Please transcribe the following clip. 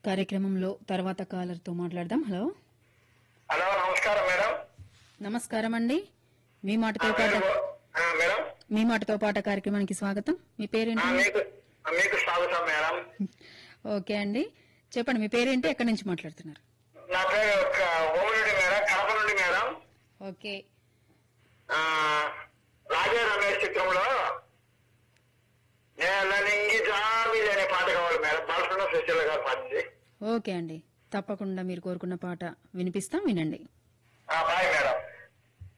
కార్యక్రమంలో తర్వాత కాలర్తో మాట్లాడదాం హలో హలో నమస్కారం మేడం నమస్కారం అండి మీ ఆ, మాటతో పాట మేడం ఆ, మేడం మీ మాటతో పాట కార్యక్రమానికి స్వాగతం మీ ఆ, పేరేంటి మీకు ఆ, మీకు స్వాగతం మేడం ఓకే అండి చెప్పండి మీ పేరేంటి ఎక్కడి నుంచి మాట్లాడుతున్నారు నా పేరు ఒక ఓం నుండి మేడం కడప నుండి మేడం ఓకే ఆ, రాజా రమేష్ చిత్రంలో నేలనింగి జాబిలి అనే పాట కావాలి మేడం బాలసున్న సుశీల గారు పాడింది ఓకే అండి తప్పకుండా మీరు కోరుకున్న పాట వినిపిస్తాం వినండి ఆ, బాయ్ మేడం